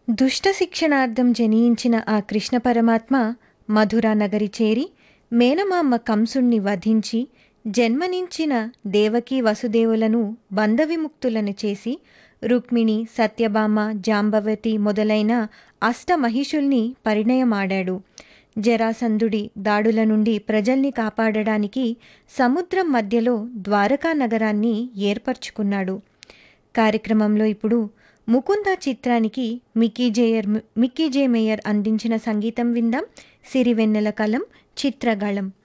దుష్ట శిక్షణార్థం జనించిన ఆ కృష్ణ పరమాత్మ మధురా నగరి చేరి మేనమామ కంసుణ్ణి వధించి జన్మనించిన దేవకీ వసుదేవులను బంధవిముక్తులను చేసి రుక్మిణి సత్యభామ జాంబవతి మొదలైన అష్టమహిషుల్ని పరిణయమాడాడు జరాసంధుడి దాడుల నుండి ప్రజల్ని కాపాడడానికి సముద్రం మధ్యలో ద్వారకా నగరాన్ని ఏర్పరచుకున్నాడు కార్యక్రమంలో ఇప్పుడు ముకుంద చిత్రానికి మిక్కీ జేయర్ మిక్కీ జే మేయర్ అందించిన సంగీతం విందాం సిరివెన్నెల కలం చిత్రగళం